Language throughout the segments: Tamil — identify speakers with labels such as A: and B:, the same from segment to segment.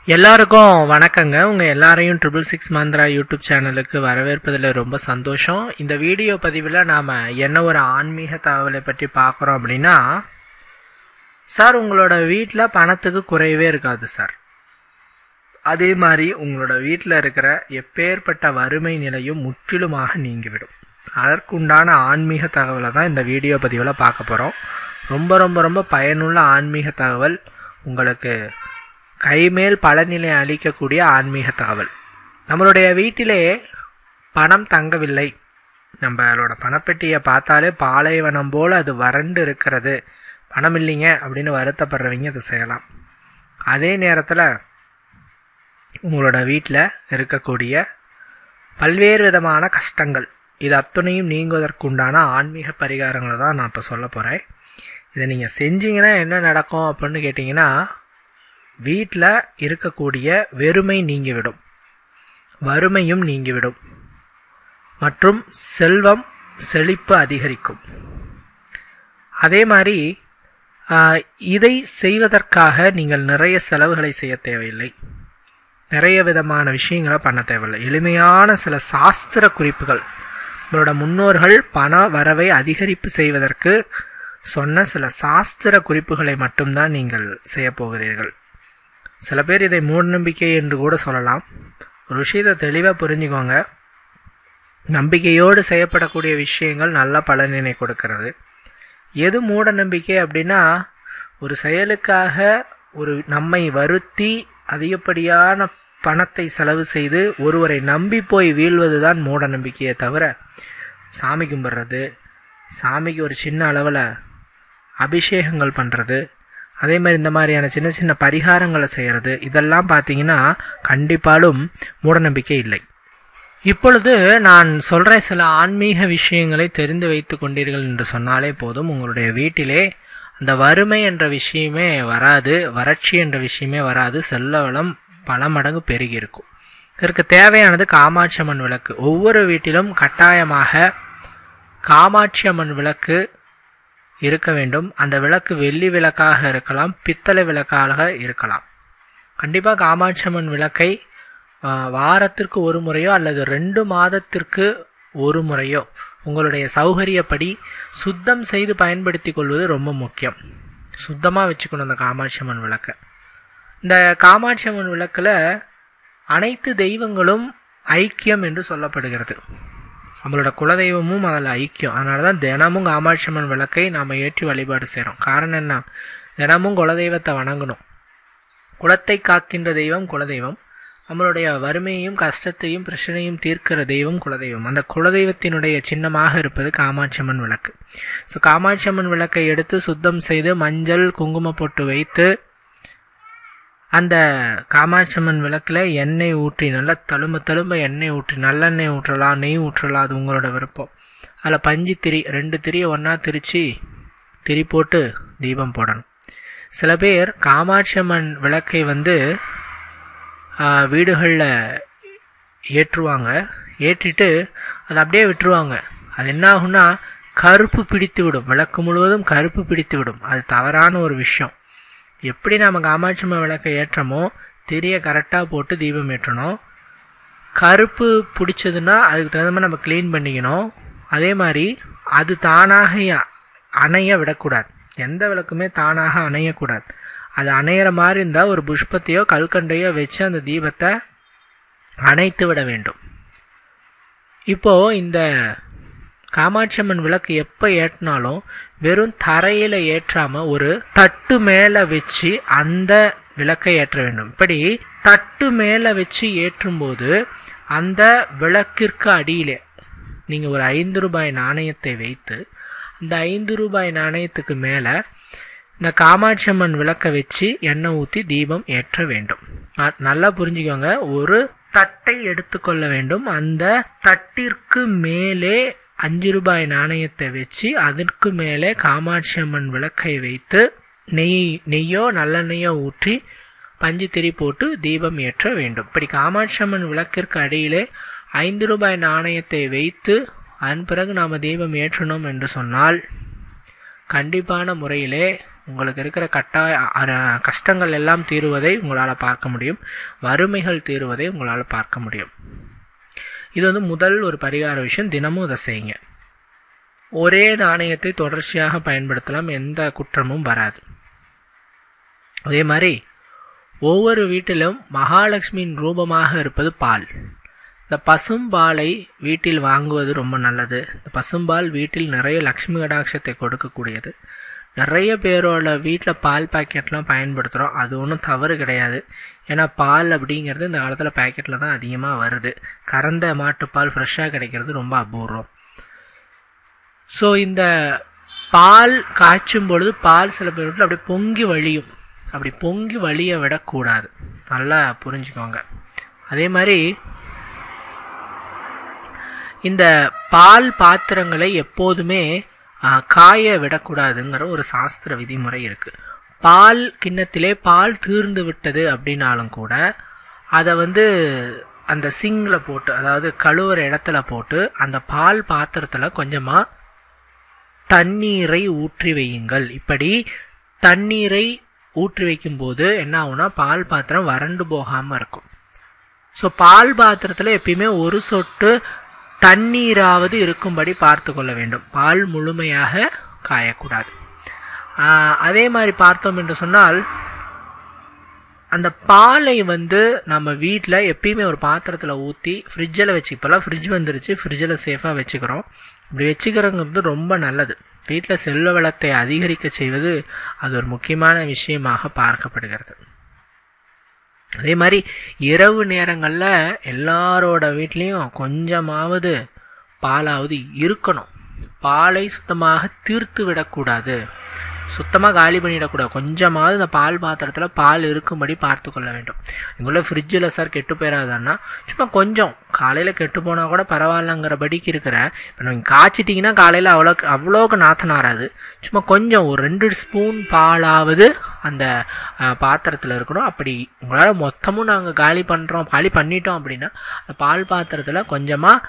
A: எல்லாருக்கும் வணக்கங்க உங்க எல்லாரையும் ட்ரிபிள் சிக்ஸ் மந்த்ரா யூடியூப் சேனலுக்கு வரவேற்பதில் ரொம்ப சந்தோஷம் இந்த வீடியோ பதிவில் நாம என்ன ஒரு ஆன்மீக தகவலை பற்றி பார்க்குறோம் அப்படின்னா சார் உங்களோட வீட்டில் பணத்துக்கு குறையவே இருக்காது சார் அதே மாதிரி உங்களோட வீட்டில் இருக்கிற எப்பேற்பட்ட வறுமை நிலையும் முற்றிலுமாக நீங்கிவிடும் அதற்குண்டான ஆன்மீக தகவலை தான் இந்த வீடியோ பதிவில் பார்க்க போகிறோம் ரொம்ப ரொம்ப ரொம்ப பயனுள்ள ஆன்மீக தகவல் உங்களுக்கு கைமேல் பலனிலை அளிக்கக்கூடிய ஆன்மீக தகவல் நம்மளுடைய வீட்டிலே பணம் தங்கவில்லை நம்மளோட பணப்பெட்டியை பார்த்தாலே பாலைவனம் போல் அது வறண்டு இருக்கிறது பணம் இல்லைங்க அப்படின்னு வருத்தப்படுறவங்க அதை செய்யலாம் அதே நேரத்தில் உங்களோட வீட்டில் இருக்கக்கூடிய பல்வேறு விதமான கஷ்டங்கள் இது அத்தனையும் நீங்குவதற்குண்டான ஆன்மீக பரிகாரங்களை தான் நான் இப்போ சொல்ல போகிறேன் இதை நீங்கள் செஞ்சீங்கன்னா என்ன நடக்கும் அப்படின்னு கேட்டிங்கன்னா வீட்டில் இருக்கக்கூடிய வெறுமை நீங்கிவிடும் வறுமையும் நீங்கிவிடும் மற்றும் செல்வம் செழிப்பு அதிகரிக்கும் அதே மாதிரி ஆஹ், இதை செய்வதற்காக நீங்கள் நிறைய செலவுகளை செய்ய தேவையில்லை நிறைய விதமான விஷயங்களை பண்ண தேவையில்லை எளிமையான சில சாஸ்திர குறிப்புகள் உங்களோட முன்னோர்கள் பண வரவை அதிகரிப்பு செய்வதற்கு சொன்ன சில சாஸ்திர குறிப்புகளை மட்டும்தான் நீங்கள் செய்ய போகிறீர்கள் சில பேர் இதை மூடநம்பிக்கை என்று கூட சொல்லலாம் ஒரு விஷயத்தை தெளிவாக புரிஞ்சுக்கோங்க நம்பிக்கையோடு செய்யப்படக்கூடிய விஷயங்கள் நல்ல பலனினை கொடுக்கிறது எது மூட நம்பிக்கை அப்படின்னா ஒரு செயலுக்காக ஒரு நம்மை வருத்தி அதிகப்படியான பணத்தை செலவு செய்து ஒருவரை நம்பி போய் வீழ்வதுதான் மூட நம்பிக்கையே தவிர சாமி கும்பிட்றது சாமிக்கு ஒரு சின்ன அளவில் அபிஷேகங்கள் பண்ணுறது அதே மாதிரி இந்த மாதிரியான சின்ன சின்ன பரிகாரங்களை செய்கிறது இதெல்லாம் பார்த்தீங்கன்னா கண்டிப்பாலும் மூடநம்பிக்கை இல்லை இப்பொழுது நான் சொல்ற சில ஆன்மீக விஷயங்களை தெரிந்து வைத்து கொண்டீர்கள் என்று சொன்னாலே போதும் உங்களுடைய வீட்டிலே அந்த வறுமை என்ற விஷயமே வராது வறட்சி என்ற விஷயமே வராது செல்ல வளம் பல மடங்கு பெருகி இருக்கும் இதற்கு தேவையானது காமாட்சி அம்மன் விளக்கு ஒவ்வொரு வீட்டிலும் கட்டாயமாக காமாட்சி அம்மன் விளக்கு இருக்க வேண்டும் அந்த விளக்கு வெள்ளி விளக்காக இருக்கலாம் பித்தளை விளக்காக இருக்கலாம் கண்டிப்பாக காமாட்சி அம்மன் விளக்கை ஆ, வாரத்திற்கு ஒரு முறையோ அல்லது ரெண்டு மாதத்திற்கு ஒரு முறையோ உங்களுடைய சௌகரியப்படி சுத்தம் செய்து பயன்படுத்தி கொள்வது ரொம்ப முக்கியம் சுத்தமாக வச்சுக்கணும் அந்த காமாட்சி அம்மன் விளக்கை இந்த காமாட்சி அம்மன் விளக்கில் அனைத்து தெய்வங்களும் ஐக்கியம் என்று சொல்லப்படுகிறது நம்மளோட குலதெய்வமும் அதில் ஐக்கியம் அதனால தான் தினமும் காமாட்சி அம்மன் விளக்கை நாம் ஏற்றி வழிபாடு செய்கிறோம் காரணம் என்ன தினமும் குலதெய்வத்தை வணங்கணும் குலத்தை காக்கின்ற தெய்வம் குலதெய்வம் நம்மளுடைய வறுமையையும் கஷ்டத்தையும் பிரச்சனையும் தீர்க்கிற தெய்வம் குலதெய்வம் அந்த குலதெய்வத்தினுடைய சின்னமாக இருப்பது காமாட்சி அம்மன் விளக்கு ஸோ காமாட்சி அம்மன் விளக்கை எடுத்து சுத்தம் செய்து மஞ்சள் குங்கும பொட்டு வைத்து அந்த காமாட்சி அம்மன் விளக்கில் எண்ணெய் ஊற்றி நல்லா தழும்ப தழும்ப எண்ணெய் ஊற்றி நல்லெண்ணெய் ஊற்றலாம் நெய் ஊற்றலாம் அது உங்களோட விருப்பம் அதில் பஞ்சு திரி ரெண்டு திரியை ஒன்றா திரிச்சு திரி போட்டு தீபம் போடணும் சில பேர் காமாட்சி அம்மன் விளக்கை வந்து வீடுகளில் ஏற்றுவாங்க ஏற்றிட்டு அதை அப்படியே விட்டுருவாங்க அது என்ன ஆகும்னா கருப்பு பிடித்து விடும் விளக்கு முழுவதும் கருப்பு பிடித்து விடும் அது தவறான ஒரு விஷயம் எப்படி நம்ம காமாட்சி அம்மன் விளக்கை ஏற்றமோ திரியை கரெக்டாக போட்டு தீபம் ஏற்றணும் கருப்பு பிடிச்சதுன்னா அதுக்கு தகுந்த மாதிரி நம்ம க்ளீன் பண்ணிக்கணும் அதே மாதிரி அது தானாக ய- அணைய விடக்கூடாது எந்த விளக்குமே தானாக அணையக்கூடாது அது அணையிற மாதிரி இருந்தால் ஒரு புஷ்பத்தையோ கல்கண்டையோ வச்சு அந்த தீபத்தை அணைத்து விட வேண்டும் இப்போ இந்த காமாட்சி அம்மன் விளக்கு எப்போ ஏற்றினாலும் வெறும் தரையில் ஏற்றாம ஒரு தட்டு மேலே வச்சு அந்த விளக்கை ஏற்ற வேண்டும் இப்படி தட்டு மேலே வச்சு ஏற்றும்போது அந்த விளக்கிற்கு அடியிலே நீங்கள் ஒரு ஐந்து ரூபாய் நாணயத்தை வைத்து அந்த ஐந்து ரூபாய் நாணயத்துக்கு மேலே இந்த காமாட்சி அம்மன் விளக்கை வச்சு எண்ணெய் ஊற்றி தீபம் ஏற்ற வேண்டும் அ- நல்லா புரிஞ்சுக்கோங்க ஒரு தட்டை எடுத்துக்கொள்ள வேண்டும் அந்த தட்டிற்கு மேலே அஞ்சு ரூபாய் நாணயத்தை வச்சு அதற்கு மேலே காமாட்சி அம்மன் விளக்கை வைத்து நெய் நெய்யோ நல்லெண்ணெய்யோ ஊற்றி பஞ்சு திரி போட்டு தீபம் ஏற்ற வேண்டும் இப்படி காமாட்சி அம்மன் விளக்கிற்கு அடியிலே ஐந்து ரூபாய் நாணயத்தை வைத்து அதன் பிறகு நாம் தீபம் ஏற்றணும் என்று சொன்னால் கண்டிப்பான முறையிலே உங்களுக்கு இருக்கிற கட்டாய அ- கஷ்டங்கள் எல்லாம் தீருவதை உங்களால் பார்க்க முடியும் வறுமைகள் தீருவதை உங்களால் பார்க்க முடியும் இது வந்து முதல் ஒரு பரிகார விஷயம் தினமும் இதை செய்யுங்க ஒரே நாணயத்தை தொடர்ச்சியாக பயன்படுத்தலாம் எந்த குற்றமும் வராது அதே மாதிரி ஒவ்வொரு வீட்டிலும் மகாலட்சுமியின் ரூபமாக இருப்பது பால் இந்த பசும்பாலை வீட்டில் வாங்குவது ரொம்ப நல்லது இந்த பசும்பால் வீட்டில் நிறைய லக்ஷ்மி கடாட்சத்தை கொடுக்கக்கூடியது நிறைய பேரோட வீட்டில் பால் பாக்கெட்லாம் பயன்படுத்துகிறோம் அது ஒன்றும் தவறு கிடையாது ஏன்னா பால் அப்படிங்கிறது இந்த காலத்தில் பாக்கெட்டில் தான் அதிகமாக வருது கறந்த மாட்டுப்பால் ஃப்ரெஷ்ஷாக கிடைக்கிறது ரொம்ப அபூர்வம் ஸோ இந்த பால் காய்ச்சும் பொழுது பால் சில பேர் வீட்டில் அப்படியே பொங்கி வழியும் அப்படி பொங்கி வழிய விடக்கூடாது நல்லா புரிஞ்சுக்கோங்க அதே மாதிரி இந்த பால் பாத்திரங்களை எப்போதுமே ஆ, காய விடக்கூடாதுங்கிற ஒரு சாஸ்திர விதிமுறை இருக்கு பால் கிண்ணத்திலே பால் தீர்ந்து விட்டது அப்படின்னாலும் கூட அதை வந்து அந்த சிங்கில் போட்டு அதாவது கழுவுற இடத்துல போட்டு அந்த பால் பாத்திரத்தில் கொஞ்சமாக தண்ணீரை ஊற்றி வையுங்கள் இப்படி தண்ணீரை ஊற்றி வைக்கும்போது என்ன ஆகும்னா பால் பாத்திரம் வறண்டு போகாமல் இருக்கும் ஸோ பால் பாத்திரத்தில் எப்பயுமே ஒரு சொட்டு தண்ணீராவது இருக்கும்படி பார்த்து கொள்ள வேண்டும் பால் முழுமையாக காயக்கூடாது ஆஹ் அதே மாதிரி பார்த்தோம் என்று சொன்னால் அந்த பாலை வந்து நம்ம வீட்டில் எப்பயுமே ஒரு பாத்திரத்தில் ஊற்றி ஃப்ரிட்ஜில் வச்சு இப்போல்லாம் ஃப்ரிட்ஜ் வந்துருச்சு ஃப்ரிட்ஜில் சேஃபாக வச்சுக்கிறோம் இப்படி வச்சுக்கிறோங்கிறது ரொம்ப நல்லது வீட்டில் செல்வ வளத்தை அதிகரிக்க செய்வது அது ஒரு முக்கியமான விஷயமாக பார்க்கப்படுகிறது அதே மாதிரி இரவு நேரங்களில் எல்லாரோட வீட்லேயும் கொஞ்சமாவது பாலாவது இருக்கணும் பாலை சுத்தமாக தீர்த்து விடக்கூடாது சுத்தமாக காலி பண்ணிடக்கூடாது கொஞ்சமாவது இந்த பால் பாத்திரத்தில் பால் இருக்கும்படி பார்த்து கொள்ள வேண்டும் இங்குள்ள ஃப்ரிட்ஜில் சார் கெட்டு போயிடாதான்னா சும்மா கொஞ்சம் காலையில் கெட்டு போனால் கூட பரவாயில்லங்கிறபடிக்கு இருக்கிற இப்போ நீங்கள் காய்ச்சிட்டிங்கன்னா காலையில் அவ்வளோ அவ்வளோக்கு நாத்தம் நாராது சும்மா கொஞ்சம் ஒரு ரெண்டு ஸ்பூன் பாலாவது அந்த பாத்திரத்தில் இருக்கணும் அப்படி உங்களால் மொத்தமும் நாங்கள் காலி பண்ணுறோம் காலி பண்ணிட்டோம் அப்படின்னா அந்த பால் பாத்திரத்தில் கொஞ்சமாக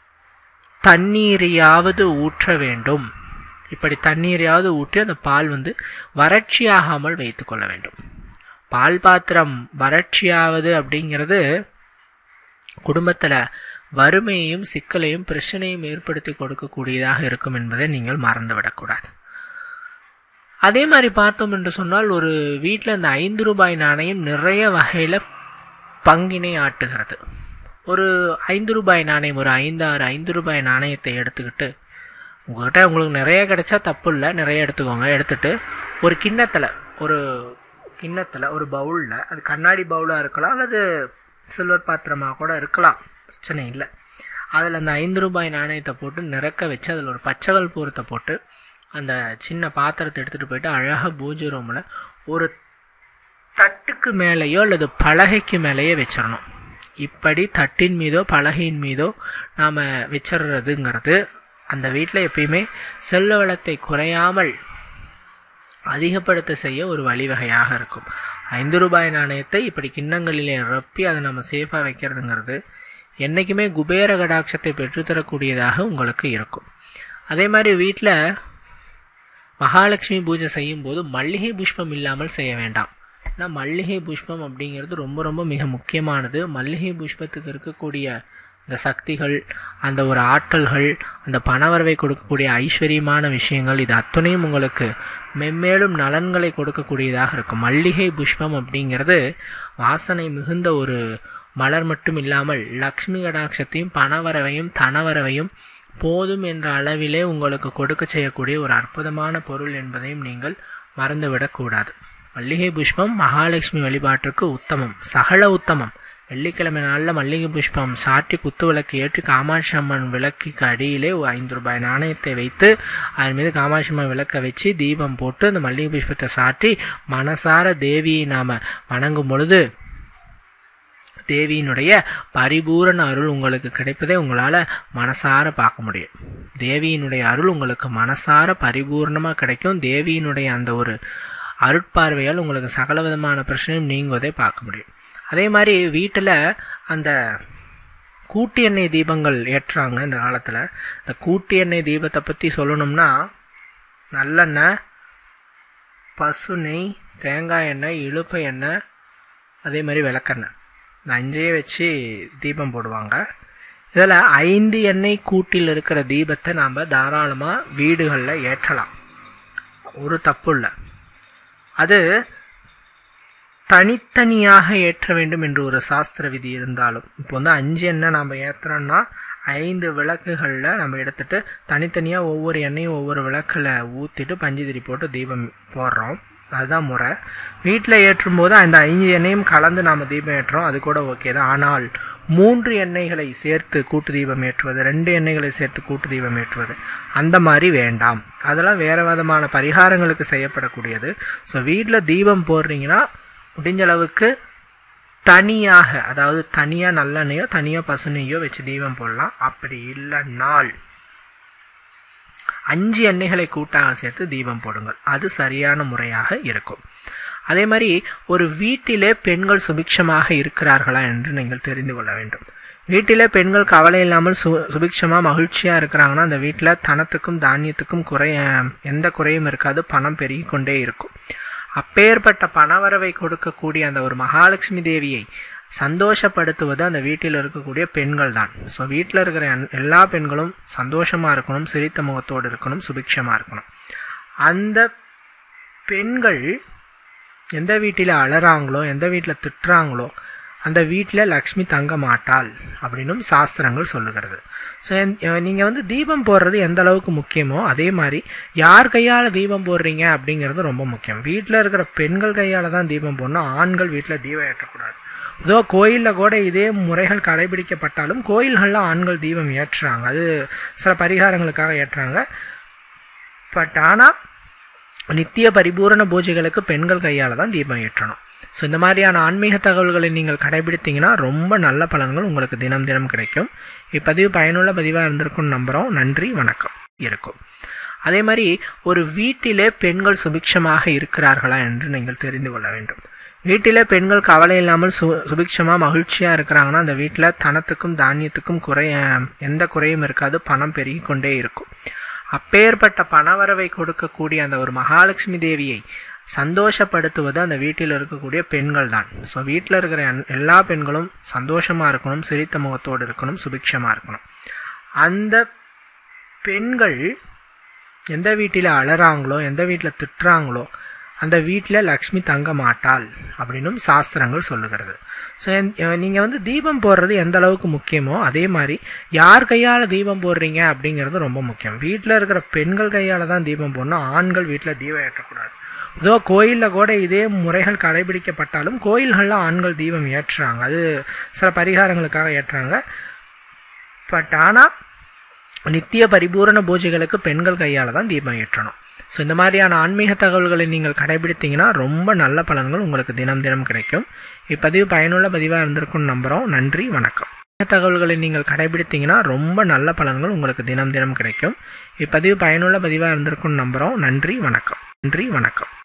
A: தண்ணீரையாவது ஊற்ற வேண்டும் இப்படி தண்ணீரையாவது ஊற்றி அந்த பால் வந்து வறட்சியாகாமல் வைத்து கொள்ள வேண்டும் பால் பாத்திரம் வறட்சியாவது அப்படிங்கிறது குடும்பத்தில் வறுமையையும் சிக்கலையும் பிரச்சனையும் ஏற்படுத்தி கொடுக்கக்கூடியதாக இருக்கும் என்பதை நீங்கள் மறந்துவிடக்கூடாது அதே மாதிரி பார்த்தோம் என்று சொன்னால் ஒரு வீட்டில் இந்த ஐந்து ரூபாய் நாணயம் நிறைய வகையில் பங்கினை ஆட்டுகிறது ஒரு ஐந்து ரூபாய் நாணயம் ஒரு ஐந்து ஆறு ஐந்து ரூபாய் நாணயத்தை எடுத்துக்கிட்டு உங்ககிட்ட உங்களுக்கு நிறைய கிடைச்சா தப்பு இல்லை நிறைய எடுத்துக்கோங்க எடுத்துட்டு ஒரு கிண்ணத்தில் ஒரு கிண்ணத்தில் ஒரு பவுலில் அது கண்ணாடி பவுலாக இருக்கலாம் அல்லது சில்வர் பாத்திரமாக கூட இருக்கலாம் பிரச்சனை இல்லை அதில் அந்த ஐந்து ரூபாய் நாணயத்தை போட்டு நிறக்க வச்சு அதில் ஒரு பச்சைவல் பூரத்தை போட்டு அந்த சின்ன பாத்திரத்தை எடுத்துகிட்டு போயிட்டு அழகாக பூஜை ரூமில் ஒரு தட்டுக்கு மேலேயோ அல்லது பலகைக்கு மேலேயோ வச்சிடணும் இப்படி தட்டின் மீதோ பலகையின் மீதோ நாம் வச்சிடுறதுங்கிறது அந்த வீட்டில் எப்பயுமே செல்வ வளத்தை குறையாமல் அதிகப்படுத்த செய்ய ஒரு வழிவகையாக இருக்கும் ஐந்து ரூபாய் நாணயத்தை இப்படி கிண்ணங்களிலே நிரப்பி அதை நம்ம சேஃபாக வைக்கிறதுங்கிறது என்றைக்குமே குபேர கடாட்சத்தை பெற்றுத்தரக்கூடியதாக உங்களுக்கு இருக்கும் அதே மாதிரி வீட்டில் மகாலட்சுமி பூஜை செய்யும்போது மல்லிகை புஷ்பம் இல்லாமல் செய்ய வேண்டாம் ஏன்னா மல்லிகை புஷ்பம் அப்படிங்கிறது ரொம்ப ரொம்ப மிக முக்கியமானது மல்லிகை புஷ்பத்துக்கு இருக்கக்கூடிய இந்த சக்திகள் அந்த ஒரு ஆற்றல்கள் அந்த பணவரவை கொடுக்கக்கூடிய ஐஸ்வர்யமான விஷயங்கள் இது அத்தனையும் உங்களுக்கு மென்மேலும் நலன்களை கொடுக்கக்கூடியதாக இருக்கும் மல்லிகை புஷ்பம் அப்படிங்கிறது வாசனை மிகுந்த ஒரு மலர் மட்டும் இல்லாமல் லக்ஷ்மி கடாட்சத்தையும் பணவரவையும் தனவரவையும் போதும் என்ற அளவிலே உங்களுக்கு கொடுக்க செய்யக்கூடிய ஒரு அற்புதமான பொருள் என்பதையும் நீங்கள் மறந்துவிடக்கூடாது மல்லிகை புஷ்பம் மகாலட்சுமி வழிபாட்டுக்கு உத்தமம் சகல உத்தமம் வெள்ளிக்கிழமை நாளில் மல்லிகை புஷ்பம் சாற்றி குத்து விளக்கு ஏற்றி காமாட்சி அம்மன் விளக்குக்கு அடியிலே ஒரு ஐந்து ரூபாய் நாணயத்தை வைத்து அதன் மீது காமாட்சி அம்மன் விளக்கை வச்சு தீபம் போட்டு அந்த மல்லிகை புஷ்பத்தை சாற்றி மனசார தேவியை நாம் வணங்கும் பொழுது தேவியினுடைய பரிபூரண அருள் உங்களுக்கு கிடைப்பதை உங்களால் மனசார பார்க்க முடியும் தேவியினுடைய அருள் உங்களுக்கு மனசார பரிபூர்ணமாக கிடைக்கும் தேவியினுடைய அந்த ஒரு அருட்பார்வையால் உங்களுக்கு சகல விதமான பிரச்சனையும் நீங்குவதை பார்க்க முடியும் அதே மாதிரி வீட்டில் அந்த கூட்டு எண்ணெய் தீபங்கள் ஏற்றுறாங்க இந்த காலத்தில் இந்த கூட்டு எண்ணெய் தீபத்தை பற்றி சொல்லணும்னா நல்லெண்ணெய் பசு நெய் தேங்காய் எண்ணெய் இழுப்ப எண்ணெய் அதே மாதிரி விளக்கெண்ணெய் இந்த அஞ்சையே வச்சு தீபம் போடுவாங்க இதில் ஐந்து எண்ணெய் கூட்டில் இருக்கிற தீபத்தை நாம் தாராளமாக வீடுகளில் ஏற்றலாம் ஒரு தப்பு இல்லை அது தனித்தனியாக ஏற்ற வேண்டும் என்று ஒரு சாஸ்திர விதி இருந்தாலும் இப்போ வந்து அஞ்சு எண்ணெய் நம்ம ஏற்றுறோம்னா ஐந்து விளக்குகளில் நம்ம எடுத்துட்டு தனித்தனியாக ஒவ்வொரு எண்ணெயும் ஒவ்வொரு விளக்கில் ஊற்றிட்டு பஞ்சுதிரி போட்டு தீபம் போடுறோம் அதுதான் முறை வீட்டில் ஏற்றும் போது அந்த ஐந்து எண்ணெயும் கலந்து நாம் தீபம் ஏற்றுறோம் அது கூட ஓகே தான் ஆனால் மூன்று எண்ணெய்களை சேர்த்து கூட்டு தீபம் ஏற்றுவது ரெண்டு எண்ணெய்களை சேர்த்து கூட்டு தீபம் ஏற்றுவது அந்த மாதிரி வேண்டாம் அதெல்லாம் வேறு விதமான பரிகாரங்களுக்கு செய்யப்படக்கூடியது ஸோ வீட்டில் தீபம் போடுறீங்கன்னா முடிஞ்ச அளவுக்கு தனியாக அதாவது தனியாக நல்லெண்ணெயோ தனியாக பசுநெய்யோ வச்சு தீபம் போடலாம் அப்படி இல்லைனால் அஞ்சு எண்ணெய்களை கூட்டாக சேர்த்து தீபம் போடுங்கள் அது சரியான முறையாக இருக்கும் அதே மாதிரி ஒரு வீட்டிலே பெண்கள் சுபிக்ஷமாக இருக்கிறார்களா என்று நீங்கள் தெரிந்து கொள்ள வேண்டும் வீட்டிலே பெண்கள் கவலை இல்லாமல் சு சுபிக்ஷமாக மகிழ்ச்சியாக இருக்கிறாங்கன்னா அந்த வீட்டில் தனத்துக்கும் தானியத்துக்கும் குறைய எந்த குறையும் இருக்காது பணம் பெருகி கொண்டே இருக்கும் அப்பேற்பட்ட பணவரவை கொடுக்கக்கூடிய அந்த ஒரு மகாலட்சுமி தேவியை சந்தோஷப்படுத்துவது அந்த வீட்டில் இருக்கக்கூடிய பெண்கள் தான் ஸோ வீட்டில் இருக்கிற எல்லா பெண்களும் சந்தோஷமாக இருக்கணும் சிரித்த முகத்தோடு இருக்கணும் சுபிக்ஷமாக இருக்கணும் அந்த பெண்கள் எந்த வீட்டில் அழறாங்களோ எந்த வீட்டில் திட்டுறாங்களோ அந்த வீட்டில் லக்ஷ்மி தங்க மாட்டாள் அப்படின்னும் சாஸ்திரங்கள் சொல்லுகிறது ஸோ நீங்கள் வந்து தீபம் போடுறது எந்த அளவுக்கு முக்கியமோ அதே மாதிரி யார் கையால் தீபம் போடுறீங்க அப்படிங்கிறது ரொம்ப முக்கியம் வீட்டில் இருக்கிற பெண்கள் கையால் தான் தீபம் போடணும் ஆண்கள் வீட்டில் தீபம் ஏற்றக்கூடாது இதோ கோயிலில் கூட இதே முறைகள் கடைபிடிக்கப்பட்டாலும் கோயில்களில் ஆண்கள் தீபம் ஏற்றுறாங்க அது சில பரிகாரங்களுக்காக ஏற்றுறாங்க பட் ஆனால் நித்திய பரிபூரண பூஜைகளுக்கு பெண்கள் கையால் தான் தீபம் ஏற்றணும் ஸோ இந்த மாதிரியான ஆன்மீக தகவல்களை நீங்கள் கடைபிடித்தீங்கன்னா ரொம்ப நல்ல பலன்கள் உங்களுக்கு தினம் தினம் கிடைக்கும் இப்பதிவு பயனுள்ள பதிவாக இருந்திருக்கும் நம்புகிறோம் நன்றி வணக்கம் இருக்கும் அதே மாதிரி ஒரு வீட்டிலே பெண்கள் சுபிக்ஷமாக இருக்கிறார்களா என்று நீங்கள் தெரிந்து கொள்ள வேண்டும் வீட்டிலே பெண்கள் கவலை இல்லாமல் சு சுபிக்ஷமாக மகிழ்ச்சியாக இருக்கிறாங்கன்னா அந்த வீட்டில் தனத்துக்கும் தானியத்துக்கும் குறைய எந்த குறையும் இருக்காது பணம் பெருகி கொண்டே இருக்கும் அப்பேற்பட்ட பணவரவை கொடுக்கக்கூடிய அந்த ஒரு மகாலட்சுமி தேவியை சந்தோஷப்படுத்துவது அந்த வீட்டில் இருக்கக்கூடிய பெண்கள் தான் ஸோ வீட்டில் இருக்கிற எல்லா பெண்களும் சந்தோஷமாக இருக்கணும் சிரித்த முகத்தோடு இருக்கணும் சுபிக்ஷமாக இருக்கணும் அந்த பெண்கள் எந்த வீட்டில் அழறாங்களோ எந்த வீட்டில் திட்டுறாங்களோ அந்த வீட்டில் லக்ஷ்மி தங்க மாட்டாள் அப்படின்னும் சாஸ்திரங்கள் சொல்லுகிறது ஸோ நீங்கள் வந்து தீபம் போடுறது எந்த அளவுக்கு முக்கியமோ அதே மாதிரி யார் கையால் தீபம் போடுறீங்க அப்படிங்கிறது ரொம்ப முக்கியம் வீட்டில் இருக்கிற பெண்கள் கையால் தான் தீபம் போடணும் ஆண்கள் வீட்டில் தீபம் ஏற்றக்கூடாது இதோ கோயிலில் கூட இதே முறைகள் கடைபிடிக்கப்பட்டாலும் கோயில்களில் ஆண்கள் தீபம் ஏற்றுறாங்க அது சில பரிகாரங்களுக்காக ஏற்றுறாங்க பட் ஆனால் நித்திய பரிபூரண பூஜைகளுக்கு பெண்கள் கையால் தான் தீபம் ஏற்றணும் ஸோ இந்த மாதிரியான ஆன்மீக தகவல்களை நீங்கள் கடைபிடித்தீங்கன்னா ரொம்ப நல்ல பலன்கள் உங்களுக்கு தினம் தினம் கிடைக்கும் இப்பதிவு பயனுள்ள பதிவாக இருந்திருக்கும் நம்புகிறோம் நன்றி வணக்கம் தகவல்களை நீங்கள் கடைபிடித்தீங்கன்னா ரொம்ப நல்ல பலன்கள் உங்களுக்கு தினம் தினம் கிடைக்கும் இப்பதிவு பயனுள்ள பதிவாக இருந்திருக்கும் நம்புகிறோம் நன்றி வணக்கம் நன்றி வணக்கம்